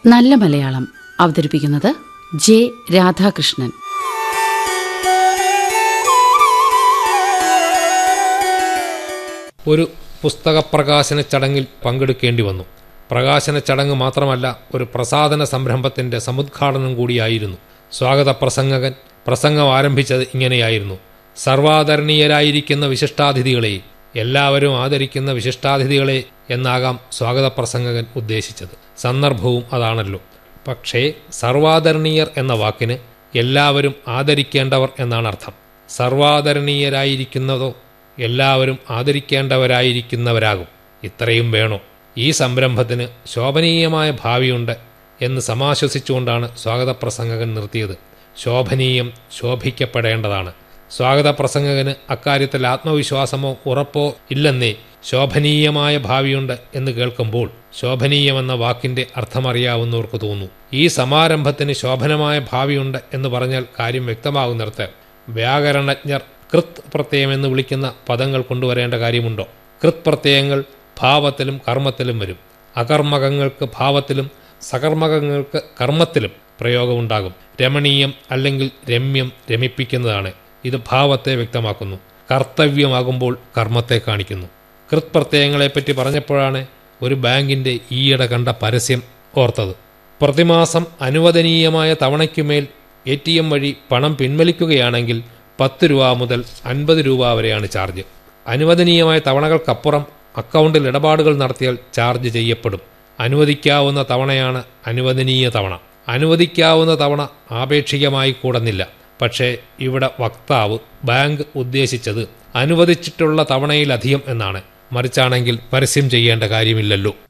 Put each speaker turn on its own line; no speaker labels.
നല്ല മലയാളം അവതരിപ്പിക്കുന്നത് ജെ രാധാകൃഷ്ണൻ
ഒരു പുസ്തക പ്രകാശന ചടങ്ങിൽ പങ്കെടുക്കേണ്ടി വന്നു പ്രകാശന ചടങ്ങ് മാത്രമല്ല ഒരു പ്രസാദന സംരംഭത്തിന്റെ സമുദ്ഘാടനം കൂടിയായിരുന്നു സ്വാഗത പ്രസംഗകൻ പ്രസംഗം ആരംഭിച്ചത് ഇങ്ങനെയായിരുന്നു സർവാദരണീയരായിരിക്കുന്ന വിശിഷ്ടാതിഥികളെ എല്ലാവരും ആദരിക്കുന്ന വിശിഷ്ടാതിഥികളെ എന്നാകാം സ്വാഗത പ്രസംഗകൻ ഉദ്ദേശിച്ചത് സന്ദർഭവും അതാണല്ലോ പക്ഷേ സർവാദരണീയർ എന്ന വാക്കിന് എല്ലാവരും ആദരിക്കേണ്ടവർ എന്നാണ് അർത്ഥം സർവാദരണീയരായിരിക്കുന്നതോ എല്ലാവരും ആദരിക്കേണ്ടവരായിരിക്കുന്നവരാകും ഇത്രയും വേണോ ഈ സംരംഭത്തിന് ശോഭനീയമായ ഭാവിയുണ്ട് എന്ന് സമാശ്വസിച്ചുകൊണ്ടാണ് സ്വാഗത പ്രസംഗകൻ നിർത്തിയത് ശോഭനീയം ശോഭിക്കപ്പെടേണ്ടതാണ് സ്വാഗത പ്രസംഗകന് അക്കാര്യത്തിൽ ആത്മവിശ്വാസമോ ഉറപ്പോ ഇല്ലെന്നേ ശോഭനീയമായ ഭാവിയുണ്ട് എന്ന് കേൾക്കുമ്പോൾ ശോഭനീയമെന്ന വാക്കിന്റെ അർത്ഥമറിയാവുന്നവർക്ക് തോന്നൂ ഈ സമാരംഭത്തിന് ശോഭനമായ ഭാവിയുണ്ട് എന്ന് പറഞ്ഞാൽ കാര്യം വ്യക്തമാകുന്നിടത്ത് വ്യാകരണജ്ഞർ കൃത് പ്രത്യയം എന്ന് വിളിക്കുന്ന പദങ്ങൾ കൊണ്ടുവരേണ്ട കാര്യമുണ്ടോ കൃത് പ്രത്യയങ്ങൾ ഭാവത്തിലും കർമ്മത്തിലും വരും അകർമ്മകങ്ങൾക്ക് ഭാവത്തിലും സകർമ്മകങ്ങൾക്ക് കർമ്മത്തിലും പ്രയോഗമുണ്ടാകും രമണീയം അല്ലെങ്കിൽ രമ്യം രമിപ്പിക്കുന്നതാണ് ഇത് ഭാവത്തെ വ്യക്തമാക്കുന്നു കർത്തവ്യമാകുമ്പോൾ കർമ്മത്തെ കാണിക്കുന്നു കൃത് പ്രത്യയങ്ങളെപ്പറ്റി പറഞ്ഞപ്പോഴാണ് ഒരു ബാങ്കിന്റെ ഈയിടെ കണ്ട പരസ്യം ഓർത്തത് പ്രതിമാസം അനുവദനീയമായ തവണയ്ക്കുമേൽ എ ടി എം വഴി പണം പിൻവലിക്കുകയാണെങ്കിൽ പത്ത് രൂപ മുതൽ അൻപത് രൂപ വരെയാണ് ചാർജ് അനുവദനീയമായ തവണകൾക്കപ്പുറം അക്കൗണ്ടിൽ ഇടപാടുകൾ നടത്തിയാൽ ചാർജ് ചെയ്യപ്പെടും അനുവദിക്കാവുന്ന തവണയാണ് അനുവദനീയ തവണ അനുവദിക്കാവുന്ന തവണ ആപേക്ഷികമായി കൂടുന്നില്ല പക്ഷേ ഇവിടെ വക്താവ് ബാങ്ക് ഉദ്ദേശിച്ചത് അനുവദിച്ചിട്ടുള്ള തവണയിലധികം എന്നാണ് മറിച്ചാണെങ്കിൽ പരസ്യം ചെയ്യേണ്ട കാര്യമില്ലല്ലോ